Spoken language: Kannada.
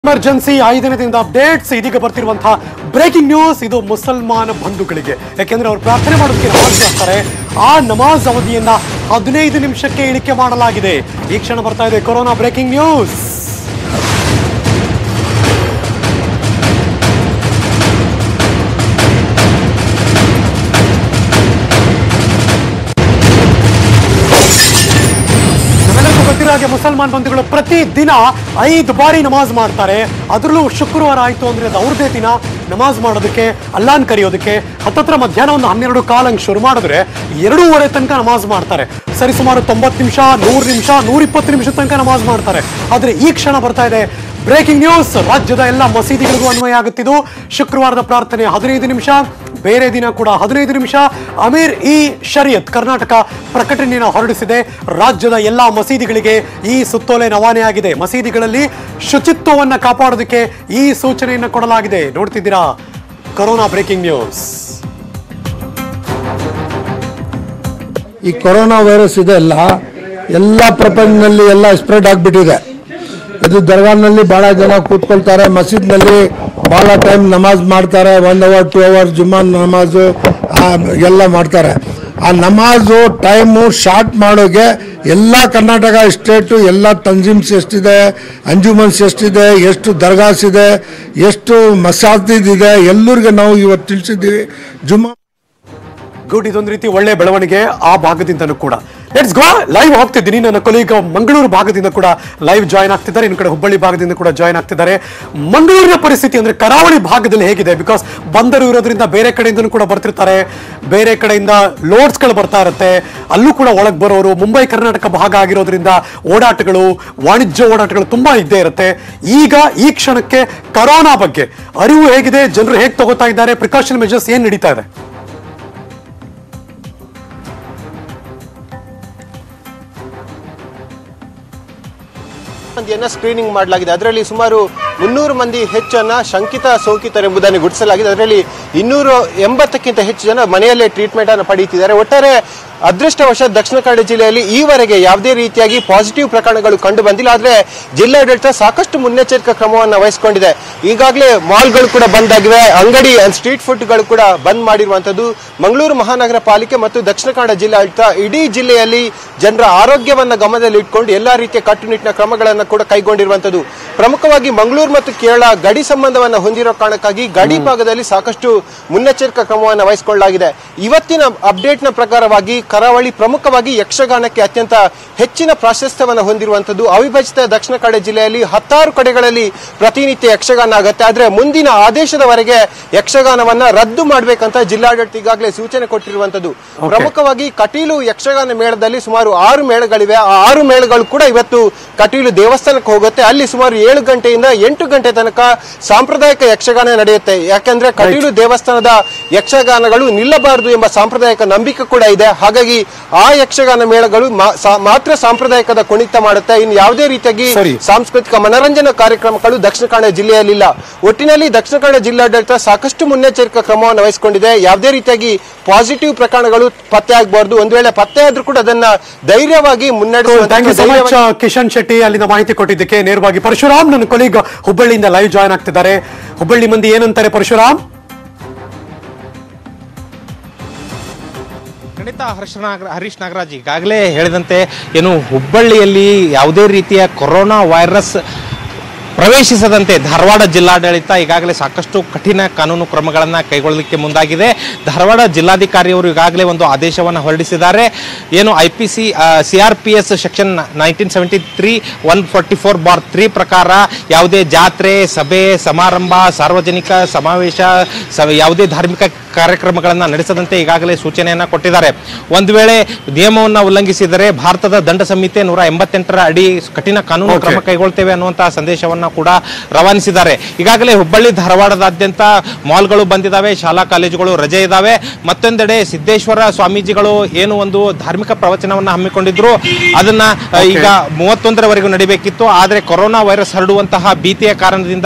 ಎಮರ್ಜೆನ್ಸಿ ಐದನೇ ದಿನದ ಅಪ್ಡೇಟ್ಸ್ ಇದೀಗ ಬರ್ತಿರುವಂತಹ ಬ್ರೇಕಿಂಗ್ ನ್ಯೂಸ್ ಇದು ಮುಸಲ್ಮಾನ ಬಂಧುಗಳಿಗೆ ಯಾಕೆಂದ್ರೆ ಅವರು ಪ್ರಾರ್ಥನೆ ಮಾಡೋದಕ್ಕೆ ನಮಾಜ್ ಮಾಡ್ತಾರೆ ಆ ನಮಾಜ್ ಅವಧಿಯನ್ನ ಹದಿನೈದು ನಿಮಿಷಕ್ಕೆ ಇಳಿಕೆ ಮಾಡಲಾಗಿದೆ ಈ ಕ್ಷಣ ಬರ್ತಾ ಇದೆ ಕೊರೋನಾ ಬ್ರೇಕಿಂಗ್ ನ್ಯೂಸ್ ನಮ್ಮೆಲ್ಲರಿಗೂ ಗೊತ್ತಿರೋ ಹಾಗೆ ಮುಸಲ್ಮಾನ್ ಬಂಧುಗಳು ಪ್ರತಿ ದಿನ ಐದು ಬಾರಿ ನಮಾಜ್ ಮಾಡ್ತಾರೆ ಅದರಲ್ಲೂ ಶುಕ್ರವಾರ ಆಯ್ತು ಅಂದ್ರೆ ಅದು ಅವ್ರದೇ ದಿನ ನಮಾಜ್ ಮಾಡೋದಕ್ಕೆ ಅಲ್ಲಾನ್ ಕರೆಯೋದಕ್ಕೆ ಹತ್ತತ್ರ ಮಧ್ಯಾಹ್ನ ಒಂದು ಹನ್ನೆರಡು ಕಾಲಂಗೆ ಶುರು ಮಾಡಿದ್ರೆ ಎರಡೂವರೆ ತನಕ ನಮಾಜ್ ಮಾಡ್ತಾರೆ ಸರಿ ಸುಮಾರು ತೊಂಬತ್ತು ನಿಮಿಷ ನೂರು ನಿಮಿಷ ನೂರಿಪ್ಪತ್ತು ನಿಮಿಷ ತನಕ ನಮಾಜ್ ಮಾಡ್ತಾರೆ ಆದ್ರೆ ಈ ಕ್ಷಣ ಬರ್ತಾ ಇದೆ ಬ್ರೇಕಿಂಗ್ ನ್ಯೂಸ್ ರಾಜ್ಯದ ಎಲ್ಲ ಮಸೀದಿಗಳಿಗೂ ಅನ್ವಯ ಆಗುತ್ತಿದ್ದು ಶುಕ್ರವಾರದ ಪ್ರಾರ್ಥನೆ ಹದಿನೈದು ನಿಮಿಷ ಬೇರೆ ದಿನ ಕೂಡ ಹದಿನೈದು ನಿಮಿಷ ಅಮೀರ್ ಇ ಶರಿಯತ್ ಕರ್ನಾಟಕ ಪ್ರಕಟಣೆಯನ್ನು ಹೊರಡಿಸಿದೆ ರಾಜ್ಯದ ಎಲ್ಲಾ ಮಸೀದಿಗಳಿಗೆ ಈ ಸುತ್ತೋಲೆ ರವಾನೆಯಾಗಿದೆ ಮಸೀದಿಗಳಲ್ಲಿ ಶುಚಿತ್ವವನ್ನು ಕಾಪಾಡೋದಕ್ಕೆ ಈ ಸೂಚನೆಯನ್ನು ಕೊಡಲಾಗಿದೆ ನೋಡ್ತಿದ್ದೀರಾ ಕೊರೋನಾ ಬ್ರೇಕಿಂಗ್ ನ್ಯೂಸ್ ಈ ಕೊರೋನಾ ವೈರಸ್ ಇದೆ ಅಲ್ಲ ಎಲ್ಲ ಪ್ರಪಂಚದಲ್ಲಿ ಎಲ್ಲ ಸ್ಪ್ರೆಡ್ ಆಗಿಬಿಟ್ಟಿದೆ ಇದು ದರ್ಗಾನಲ್ಲಿ ಭಾಳ ಜನ ಕೂತ್ಕೊಳ್ತಾರೆ ಮಸೀದ್ನಲ್ಲಿ ಭಾಳ ಟೈಮ್ ನಮಾಜ್ ಮಾಡ್ತಾರೆ ಒನ್ ಅವರ್ ಟೂ ಅವರ್ ಜುಮಾನ್ ನಮಾಜು ಆ, ಎಲ್ಲ ಮಾಡ್ತಾರೆ ಆ ನಮಾಜು ಟೈಮು ಶಾರ್ಟ್ ಮಾಡೋಗೆ ಎಲ್ಲ ಕರ್ನಾಟಕ ಸ್ಟೇಟು ಎಲ್ಲ ತಂಜೀಮ್ಸ್ ಎಷ್ಟಿದೆ ಅಂಜುಮನ್ಸ್ ಎಷ್ಟಿದೆ ಎಷ್ಟು ದರ್ಗಾಸ್ ಇದೆ ಎಷ್ಟು ಮಸಾಜಿದ್ ಇದೆ ಎಲ್ಲರಿಗೆ ನಾವು ಇವತ್ತು ತಿಳಿಸಿದ್ದೀವಿ ಜುಮಾ ಗುಡ್ ಇದೊಂದು ರೀತಿ ಒಳ್ಳೆ ಬೆಳವಣಿಗೆ ಆ ಭಾಗದಿಂದನೂ ಕೂಡ ಲೆಟ್ಸ್ ಗೋ ಲೈವ್ ಹೋಗ್ತಿದ್ದೀನಿ ನನ್ನ ಕೊಲೀಗ ಮಂಗಳೂರು ಭಾಗದಿಂದ ಕೂಡ ಲೈವ್ ಜಾಯ್ನ್ ಆಗ್ತಿದ್ದಾರೆ ಇನ್ನು ಕಡೆ ಹುಬ್ಬಳ್ಳಿ ಭಾಗದಿಂದ ಕೂಡ ಜಾಯ್ನ್ ಆಗ್ತಿದ್ದಾರೆ ಮಂಗಳೂರಿನ ಪರಿಸ್ಥಿತಿ ಅಂದ್ರೆ ಕರಾವಳಿ ಭಾಗದಲ್ಲಿ ಹೇಗಿದೆ ಬಿಕಾಸ್ ಬಂದರು ಇರೋದ್ರಿಂದ ಬೇರೆ ಕಡೆಯಿಂದನೂ ಕೂಡ ಬರ್ತಿರ್ತಾರೆ ಬೇರೆ ಕಡೆಯಿಂದ ಲೋಡ್ಸ್ಗಳು ಬರ್ತಾ ಇರುತ್ತೆ ಅಲ್ಲೂ ಕೂಡ ಒಳಗೆ ಬರೋರು ಮುಂಬೈ ಕರ್ನಾಟಕ ಭಾಗ ಆಗಿರೋದ್ರಿಂದ ಓಡಾಟಗಳು ವಾಣಿಜ್ಯ ಓಡಾಟಗಳು ತುಂಬಾ ಇದ್ದೇ ಇರುತ್ತೆ ಈಗ ಈ ಕ್ಷಣಕ್ಕೆ ಕರೋನಾ ಬಗ್ಗೆ ಅರಿವು ಹೇಗಿದೆ ಜನರು ಹೇಗೆ ತಗೋತಾ ಇದ್ದಾರೆ ಪ್ರಿಕಾಷನ್ ಮೆಜರ್ಸ್ ಏನ್ ನಡೀತಾ ಇದೆ ಮಂದಿಯನ್ನ ಸ್ಕ್ರೀನಿಂಗ್ ಮಾಡಲಾಗಿದೆ ಅದರಲ್ಲಿ ಸುಮಾರು ಮುನ್ನೂರು ಮಂದಿ ಹೆಚ್ಚನ್ನ ಶಂಕಿತ ಸೋಂಕಿತರೆಂಬುದನ್ನು ಗುರುತಿಸಲಾಗಿದೆ ಅದರಲ್ಲಿ ಇನ್ನೂರು ಎಂಬತ್ತಕ್ಕಿಂತ ಹೆಚ್ಚು ಜನ ಮನೆಯಲ್ಲೇ ಟ್ರೀಟ್ಮೆಂಟ್ ಅನ್ನು ಪಡೆಯುತ್ತಿದ್ದಾರೆ ಒಟ್ಟಾರೆ ಅದೃಷ್ಟವಶಾತ್ ದಕ್ಷಿಣ ಕನ್ನಡ ಜಿಲ್ಲೆಯಲ್ಲಿ ಈವರೆಗೆ ಯಾವುದೇ ರೀತಿಯಾಗಿ ಪಾಸಿಟಿವ್ ಪ್ರಕರಣಗಳು ಕಂಡು ಬಂದಿಲ್ಲ ಆದರೆ ಜಿಲ್ಲಾಡಳಿತ ಸಾಕಷ್ಟು ಮುನ್ನೆಚ್ಚರಿಕಾ ಕ್ರಮವನ್ನು ವಹಿಸಿಕೊಂಡಿದೆ ಈಗಾಗಲೇ ಮಾಲ್ಗಳು ಕೂಡ ಬಂದ್ ಆಗಿವೆ ಅಂಗಡಿ ಸ್ಟ್ರೀಟ್ ಫುಡ್ಗಳು ಕೂಡ ಬಂದ್ ಮಾಡಿರುವಂತದ್ದು ಮಂಗಳೂರು ಮಹಾನಗರ ಪಾಲಿಕೆ ಮತ್ತು ದಕ್ಷಿಣ ಕನ್ನಡ ಜಿಲ್ಲಾಡಳಿತ ಇಡೀ ಜಿಲ್ಲೆಯಲ್ಲಿ ಜನರ ಆರೋಗ್ಯವನ್ನ ಗಮನದಲ್ಲಿ ಇಟ್ಕೊಂಡು ಎಲ್ಲಾ ರೀತಿಯ ಕಟ್ಟುನಿಟ್ಟಿನ ಕ್ರಮಗಳನ್ನು ಕೂಡ ಕೈಗೊಂಡಿರುವಂತದ್ದು ಪ್ರಮುಖವಾಗಿ ಮಂಗಳೂರು ಮತ್ತು ಕೇರಳ ಗಡಿ ಸಂಬಂಧವನ್ನು ಹೊಂದಿರೋ ಕಾರಣಕ್ಕಾಗಿ ಗಡಿ ಭಾಗದಲ್ಲಿ ಸಾಕಷ್ಟು ಮುನ್ನೆಚ್ಚರಿಕಾ ಕ್ರಮವನ್ನು ವಹಿಸಿಕೊಳ್ಳಲಾಗಿದೆ ಇವತ್ತಿನ ಅಪ್ಡೇಟ್ನ ಪ್ರಕಾರವಾಗಿ ಕರಾವಳಿ ಪ್ರಮುಖವಾಗಿ ಯಕ್ಷಗಾನಕ್ಕೆ ಅತ್ಯಂತ ಹೆಚ್ಚಿನ ಪ್ರಾಶಸ್ತ್ಯವನ್ನು ಹೊಂದಿರುವಂತದ್ದು ಅವಿಭಜಿತ ದಕ್ಷಿಣ ಕನ್ನಡ ಜಿಲ್ಲೆಯಲ್ಲಿ ಹತ್ತಾರು ಕಡೆಗಳಲ್ಲಿ ಪ್ರತಿನಿತ್ಯ ಯಕ್ಷಗಾನ ಆಗುತ್ತೆ ಆದ್ರೆ ಮುಂದಿನ ಆದೇಶದವರೆಗೆ ಯಕ್ಷಗಾನವನ್ನ ರದ್ದು ಮಾಡಬೇಕಂತ ಜಿಲ್ಲಾಡಳಿತ ಈಗಾಗಲೇ ಸೂಚನೆ ಕೊಟ್ಟಿರುವಂತದ್ದು ಪ್ರಮುಖವಾಗಿ ಕಟೀಲು ಯಕ್ಷಗಾನ ಮೇಳದಲ್ಲಿ ಸುಮಾರು ಆರು ಮೇಳಗಳಿವೆ ಆ ಆರು ಮೇಳಗಳು ಕೂಡ ಇವತ್ತು ಕಟೀಲು ದೇವಸ್ಥಾನಕ್ಕೆ ಹೋಗುತ್ತೆ ಅಲ್ಲಿ ಸುಮಾರು ಏಳು ಗಂಟೆಯಿಂದ ಎಂಟು ಗಂಟೆ ತನಕ ಸಾಂಪ್ರದಾಯಿಕ ಯಕ್ಷಗಾನ ನಡೆಯುತ್ತೆ ಯಾಕಂದ್ರೆ ಕಟೀಲು ದೇವಸ್ಥಾನದ ಯಕ್ಷಗಾನಗಳು ನಿಲ್ಲಬಾರದು ಎಂಬ ಸಾಂಪ್ರದಾಯಿಕ ನಂಬಿಕೆ ಕೂಡ ಇದೆ ಹಾಗಾಗಿ ಆ ಯಕ್ಷಗಾನ ಮೇಳಗಳು ಮಾ- ಸಾ- ಮಾತ್ರ ಸಾಂಪ್ರದಾಯಿಕದ ಕುಣಿತ ಮಾಡುತ್ತೆ ಇನ್ನು ಯಾವುದೇ ರೀತಿಯಾಗಿ ಸರಿ. ಸಾಂಸ್ಕೃತಿಕ ಮನರಂಜನಾ ಕಾರ್ಯಕ್ರಮಗಳು ದಕ್ಷಿಣ ಕನ್ನಡ ಜಿಲ್ಲೆಯಲ್ಲಿಲ್ಲ ಒಟ್ಟಿನಲ್ಲಿ ದಕ್ಷಿಣ ಕನ್ನಡ ಜಿಲ್ಲಾಡಳಿತ ಸಾಕಷ್ಟು ಮುನ್ನೆಚ್ಚರಿಕಾ ಕ್ರಮವನ್ನು ವಹಿಸಿಕೊಂಡಿದೆ ಯಾವುದೇ ರೀತಿಯಾಗಿ ಪಾಸಿಟಿವ್ ಪ್ರಕರಣಗಳು ಪತ್ತೆ ಆಗಬಾರ್ದು ಒಂದು ವೇಳೆ ಪತ್ತೆ ಆದ್ರೂ ಕೂಡ ಅದನ್ನ ಧೈರ್ಯವಾಗಿ ಥ್ಯಾಂಕ್ ಯು ಸೊ ಮಚ್ ಮುನ್ನಡೆಸುವಂತ ಕಿಶನ್ ಶೆಟ್ಟಿ ಅಲ್ಲಿಂದ ಮಾಹಿತಿ ಕೊಟ್ಟಿದ್ದಕ್ಕೆ ನೇರವಾಗಿ ಪರಶುರಾಮ್ ನನ್ನ ಕೊಲೀಗ್ ಹುಬ್ಬಳ್ಳಿಯಿಂದ ಲೈವ್ ಜಾಯ್ನ್ ಆಗ್ತಿದ್ದಾರೆ ಹುಬ್ಬಳ್ಳಿ ಮಂದಿ ಏನಂತಾರೆ ಪರಶುರಾಮ್ ಖಂಡಿತ ಹರ್ಷ ನಾಗರ ಹರೀಶ್ ನಾಗರಾಜ್ ಈಗಾಗಲೇ ಹೇಳಿದಂತೆ ಏನು ಹುಬ್ಬಳ್ಳಿಯಲ್ಲಿ ಯಾವುದೇ ರೀತಿಯ ಕೊರೋನಾ ವೈರಸ್ ಪ್ರವೇಶಿಸದಂತೆ ಧಾರವಾಡ ಜಿಲ್ಲಾಡಳಿತ ಈಗಾಗಲೇ ಸಾಕಷ್ಟು ಕಠಿಣ ಕಾನೂನು ಕ್ರಮಗಳನ್ನು ಕೈಗೊಳ್ಳಲಿಕ್ಕೆ ಮುಂದಾಗಿದೆ ಧಾರವಾಡ ಜಿಲ್ಲಾಧಿಕಾರಿಯವರು ಈಗಾಗಲೇ ಒಂದು ಆದೇಶವನ್ನು ಹೊರಡಿಸಿದ್ದಾರೆ ಏನು I P C C R P S section nineteen seventy three one forty four bar three ಪ್ರಕಾರ ಯಾವುದೇ ಜಾತ್ರೆ ಸಭೆ ಸಮಾರಂಭ ಸಾರ್ವಜನಿಕ ಸಮಾವೇಶ ಸ- ಯಾವುದೇ ಧಾರ್ಮಿಕ ಕಾರ್ಯಕ್ರಮಗಳನ್ನು ನಡೆಸದಂತೆ ಈಗಾಗಲೇ ಸೂಚನೆಯನ್ನು ಕೊಟ್ಟಿದ್ದಾರೆ ಒಂದು ವೇಳೆ ನಿಯಮವನ್ನು ಉಲ್ಲಂಘಿಸಿದರೆ ಭಾರತದ ದಂಡ ಸಂಹಿತೆ ನೂರ ಎಂಬತ್ತೆಂಟರ ಅಡಿ ಕಠಿಣ ಕಾನೂನು Okay. ಕ್ರಮ ಕೈಗೊಳ್ತೇವೆ ಅನ್ನುವಂತಹ ಸಂದೇಶವನ್ನ ಕೂಡ ರವಾನಿಸಿದ್ದಾರೆ ಈಗಾಗಲೇ ಹುಬ್ಬಳ್ಳಿ ಧಾರವಾಡದಾದ್ಯಂತ ಮಾಲ್ಗಳು ಬಂದಿದ್ದಾವೆ ಶಾಲಾ ಕಾಲೇಜುಗಳು ರಜೆ ಇದ್ದಾವೆ ಮತ್ತೊಂದೆಡೆ ಸಿದ್ದೇಶ್ವರ ಸ್ವಾಮೀಜಿಗಳು ಏನು ಒಂದು ಧಾರ್ಮಿಕ ಪ್ರವಚನವನ್ನ ಹಮ್ಮಿಕೊಂಡಿದ್ರು ಅದನ್ನ ಆ, ಈಗ ಮೂವತ್ತೊಂದರವರೆಗೂ ನಡಿಬೇಕಿತ್ತು ಆದ್ರೆ ಕೊರೋನಾ ವೈರಸ್ ಹರಡುವಂತಹ ಭೀತಿಯ ಕಾರಣದಿಂದ